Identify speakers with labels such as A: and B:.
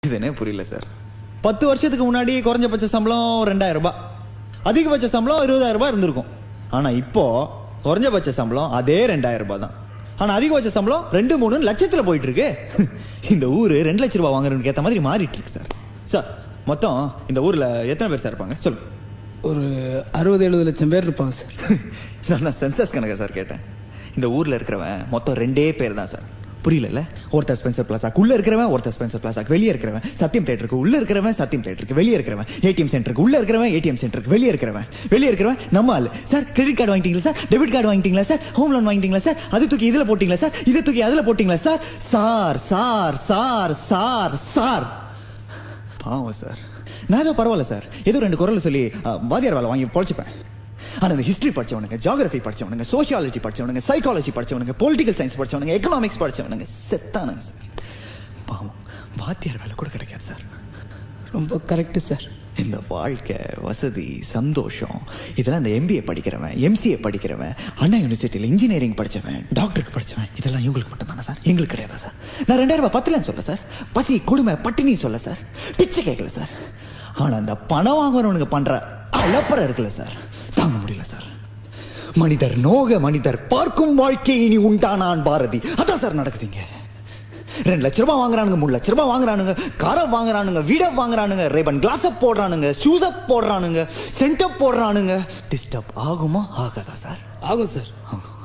A: இதுனே புரியல சார் பத்து வருஷத்துக்கு முன்னாடி குறைஞ்சபட்ச சம்பளம் ரெண்டாயிரம் ரூபாய் அதிகபட்ச சம்பளம் இருபதாயிரம் ரூபாய் இருந்திருக்கும் ஆனா இப்போ குறைஞ்சபட்ச சம்பளம் அதே ரெண்டாயிரம் ரூபாய் தான் ஆனா அதிகபட்ச சம்பளம் ரெண்டு மூணு லட்சத்துல போயிட்டு இருக்கு இந்த ஊரு ரெண்டு லட்ச ரூபாய் வாங்குறதுக்கு ஏத்த மாதிரி மாறிட்டு இருக்கு சார் சார் மொத்தம் இந்த ஊர்ல எத்தனை பேர் சார் இருப்பாங்க சொல்லுங்க
B: ஒரு அறுபது எழுபது லட்சம் பேர் இருப்பாங்க சார்
A: நான் சென்சஸ் கணக்கா சார் கேட்டேன் இந்த ஊர்ல இருக்கிறவன் மொத்தம் ரெண்டே பேர் தான் சார் புரியல ஒருத்தர் ஸ்பென்சர் பிளாசாக்கு உள்ள இருக்கிறவன் ஒருத்தர் ஸ்பென்சர் பிளாசாக்கு வெளியே இருக்கிறவன் சத்தியம் தேட்டருக்கு உள்ள இருக்கிறவன் சத்தியம் தேட்டருக்கு வெளியே இருக்கிறவன் ஏடிஎம் சென்டருக்கு உள்ள இருக்கிறவன் ஏடிஎம் சென்டருக்கு வெளியே இருக்கிறவன் வெளியே இருக்கிறவன் நம்ம ஆளு சார் கிரெடிட் கார்டு வாங்கிட்டீங்களா சார் டெபிட் கார்டு வாங்கிட்டீங்களா சார் ஹோம் லோன் வாங்கிட்டீங்களா சார் அது தூக்கி இதுல போட்டீங்களா சார் இதை தூக்கி அதுல போட்டீங்களா sir sir sir sir sir sir பாவம் சார் நான் ஏதோ பரவாயில்ல சார் ஏதோ ரெண்டு குரல் சொல்லி அஹ், வாத்தியார் வேலை வாங்கி பொழைச்சிப்பேன் ஆனா இந்த ஹிஸ்டரி படிச்சவனுங்க ஜியாகிரபி படிச்சவனுங்க சோஷியாலஜி படிச்சவனுங்க சைக்காலஜி படிச்சவனுங்க பொலிட்டிக்கல் சயின்ஸ் படிச்சவனுங்க எக்கனாமிக்ஸ் படிச்சவனுங்க செத்தானுங்க சார் பாவம் வாத்தியார் வேலை கூட கிடைக்காது சார்
B: ரொம்ப கரெக்டு சார்
A: இந்த வாழ்க்கை வசதி சந்தோஷம் இதெல்லாம் இந்த எம்பிஏ படிக்கிறவன் எம்சிஏ படிக்கிறவன் அண்ணா யூனிவர்சிட்டியில் இன்ஜினியரிங் படிச்சவன் டாக்டருக்கு படிச்சவன் இதெல்லாம் இவங்களுக்கு மட்டும் தானே சார் எங்களுக்கு கிடையாதா சார் நான் ரெண்டாயிரம் ரூபாய் பத்தலன்னு சொல்ல சார் பசி கொடுமை பட்டினி சொல்ல சார் பிச்சை கேட்கல சார் ஆனா அந்த பணம் வாங்குறவனுக்கு பண்ற அலப்பறை இருக்குல்ல சார் தாங்க முடியல சார் மனிதர் நோக மனிதர் பார்க்கும் வாழ்க்கை இனி உண்டானான் பாரதி அதான் சார் நடக்குதுங்க ரெண்டு லட்ச ரூபாய் வாங்குறானுங்க மூணு லட்ச ரூபாய் வாங்குறானுங்க காரை வாங்குறானுங்க வீட வாங்குறானுங்க ரேபன் கிளாஸ் போடுறானுங்க ஷூஸ் போடுறானுங்க சென்டப் போடுறானுங்க டிஸ்டர்ப் ஆகுமா ஆகாதா சார்
B: ஆகும் சார்
A: ஆகும்.